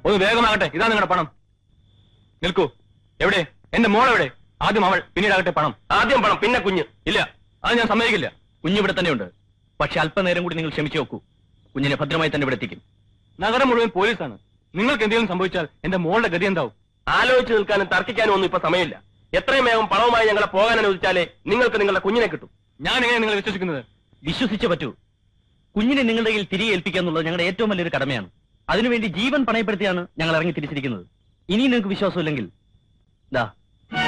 ഒന്ന് വേഗമാകട്ടെ ഇതാ നിങ്ങളുടെ പണം നിൽക്കൂ എവിടെ എന്റെ മോൾ എവിടെ ആദ്യം അവൾ പിന്നീടാകട്ടെ പണം ആദ്യം പണം പിന്നെ കുഞ്ഞ് ഇല്ല അത് ഞാൻ സമ്മതിക്കില്ല കുഞ്ഞിവിടെ തന്നെയുണ്ട് പക്ഷെ അല്പനേരം കൂടി നിങ്ങൾ ക്ഷമിച്ചു നോക്കൂ കുഞ്ഞിനെ ഭദ്രമായി തന്നെ ഇവിടെ എത്തിക്കും നഗരം മുഴുവൻ പോലീസാണ് നിങ്ങൾക്ക് എന്തെങ്കിലും സംഭവിച്ചാൽ എന്റെ മോളുടെ ഗതി എന്താവും ആലോചിച്ച് നിൽക്കാനും തർക്കിക്കാനും ഒന്നും ഇപ്പൊ സമയമില്ല എത്രയും വേഗം പണവുമായി ഞങ്ങളെ പോകാൻ അനുവദിച്ചാലേ നിങ്ങൾക്ക് നിങ്ങളുടെ കുഞ്ഞിനെ കിട്ടും ഞാൻ എങ്ങനെ നിങ്ങളെ വിശ്വസിക്കുന്നത് വിശ്വസിച്ചേ പറ്റൂ കുഞ്ഞിനെ നിങ്ങളുടെ കയ്യിൽ തിരികെ ഏൽപ്പിക്കുക എന്നുള്ളത് ഞങ്ങളുടെ ഏറ്റവും വലിയൊരു കടമയാണ് അതിനുവേണ്ടി ജീവൻ പണയപ്പെടുത്തിയാണ് ഞങ്ങൾ ഇറങ്ങി തിരിച്ചിരിക്കുന്നത് ഇനി നിങ്ങൾക്ക് വിശ്വാസമില്ലെങ്കിൽ ദാ